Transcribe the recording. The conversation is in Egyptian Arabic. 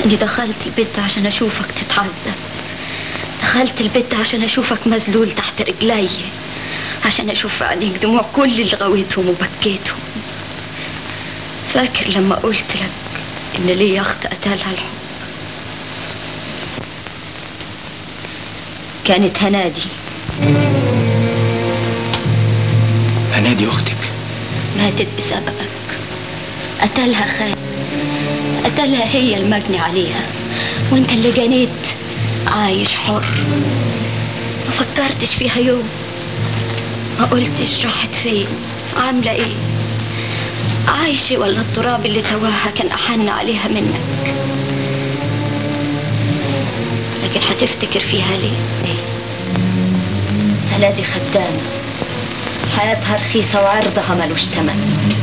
أني دخلت البيت عشان أشوفك تتعذب دخلت البيت عشان أشوفك مذلول تحت رجلي عشان أشوف في عينيك دموع كل اللي غويتهم وبكيتهم فاكر لما قلت لك إن ليا أخت قتلها الحب كانت هنادي هنادي اختك ماتت بسببك قتلها خالد قتلها هي المجني عليها وانت اللي جنيت عايش حر ما فكرتش فيها يوم ما قلتش راحت فين عاملة ايه عايشة ولا التراب اللي تواها كان أحن عليها منك لكن هتفتكر فيها ليه ايه هنادي خدامة حياتها رخيصة وعرضها ملوش تمن